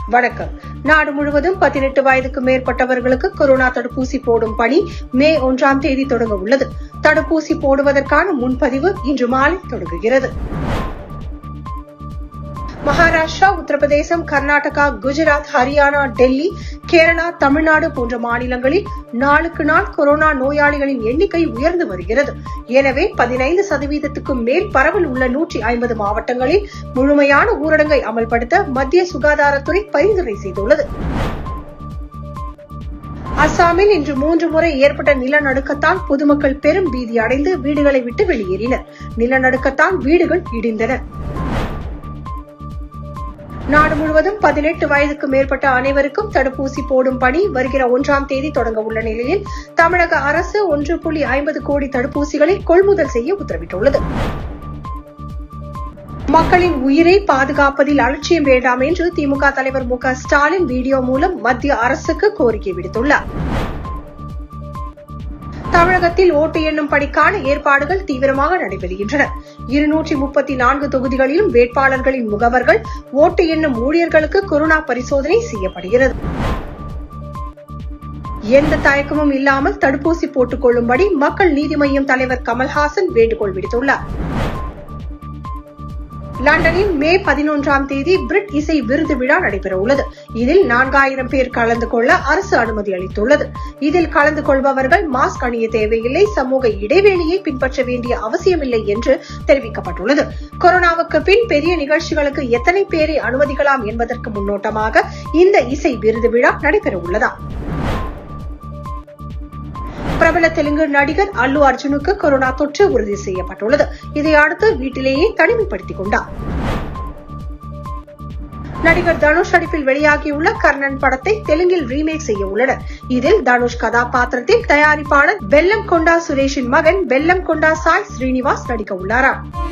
வணக்கம் நாடு முழுவதும் பதினெட்டு வயதுக்கு மேற்பட்டவர்களுக்கு கொரோனா தடுப்பூசி போடும் பணி மே ஒன்றாம் தேதி தொடங்க உள்ளது தடுப்பூசி போடுவதற்கான முன்பதிவு இன்று மாலை தொடங்குகிறது மகாராஷ்டிரா உத்தரப்பிரதேசம் கர்நாடகா குஜராத் ஹரியானா டெல்லி கேரளா தமிழ்நாடு போன்ற மாநிலங்களில் நாளுக்கு நாள் கொரோனா நோயாளிகளின் எண்ணிக்கை உயர்ந்து வருகிறது எனவே பதினைந்து சதவீதத்துக்கும் மேல் பரவல் உள்ள நூற்றி ஐம்பது மாவட்டங்களில் முழுமையான ஊரடங்கை அமல்படுத்த மத்திய சுகாதாரத்துறை பரிந்துரை செய்துள்ளது அசாமில் இன்று மூன்று முறை ஏற்பட்ட நிலநடுக்கத்தால் பொதுமக்கள் பெரும் பீதி அடைந்து வீடுகளை விட்டு வெளியேறினர் நிலநடுக்கத்தால் வீடுகள் இடிந்தன நாடு முழுவதும் பதினெட்டு வயதுக்கு மேற்பட்ட அனைவருக்கும் தடுப்பூசி போடும் பணி வருகிற ஒன்றாம் தேதி தொடங்க உள்ள நிலையில் தமிழக அரசு ஒன்று புள்ளி ஐம்பது கோடி தடுப்பூசிகளை கொள்முதல் செய்ய உத்தரவிட்டுள்ளது மக்களின் உயிரை பாதுகாப்பதில் அலட்சியம் வேண்டாம் என்று திமுக தலைவர் மு க ஸ்டாலின் வீடியோ மூலம் மத்திய அரசுக்கு கோரிக்கை விடுத்துள்ளார் தமிழகத்தில் ஓட்டு எண்ணும் பணிக்கான ஏற்பாடுகள் தீவிரமாக நடைபெறுகின்றன இருநூற்றி முப்பத்தி நான்கு தொகுதிகளிலும் வேட்பாளர்களின் முகவர்கள் ஓட்டு எண்ணும் ஊழியர்களுக்கு கொரோனா பரிசோதனை செய்யப்படுகிறது எந்த தயக்கமும் இல்லாமல் தடுப்பூசி போட்டுக் கொள்ளும்படி மக்கள் நீதி மய்யம் தலைவர் கமல்ஹாசன் வேண்டுகோள் விடுத்துள்ளார் லண்டனில் மே பதினொன்றாம் தேதி பிரிட் இசை விருது விழா நடைபெறவுள்ளது இதில் நான்காயிரம் பேர் கலந்து கொள்ள அரசு அனுமதி அளித்துள்ளது இதில் கலந்து கொள்பவர்கள் மாஸ்க் அணிய தேவையில்லை சமூக இடைவெளியை பின்பற்ற வேண்டிய அவசியமில்லை என்று தெரிவிக்கப்பட்டுள்ளது கொரோனாவுக்கு பின் பெரிய நிகழ்ச்சிகளுக்கு எத்தனை பேரை அனுமதிக்கலாம் என்பதற்கு முன்னோட்டமாக இந்த இசை விருது விழா நடைபெறவுள்ளதா பிரபல தெலுங்கு நடிகர் அல்லு அர்ஜுனுக்கு கொரோனா தொற்று உறுதி செய்யப்பட்டுள்ளது இதையடுத்து வீட்டிலேயே தனிமைப்படுத்திக் கொண்டார் நடிகர் தனுஷ் நடிப்பில் வெளியாகியுள்ள கர்ணன் படத்தை தெலுங்கில் ரீமேக் செய்ய உள்ளனர் இதில் தனுஷ் கதாபாத்திரத்தில் தயாரிப்பாளர் வெல்லம் கொண்டா சுரேஷின் மகன் வெல்லம் கொண்டா சாய் ஸ்ரீனிவாஸ் நடிக்க உள்ளாராம்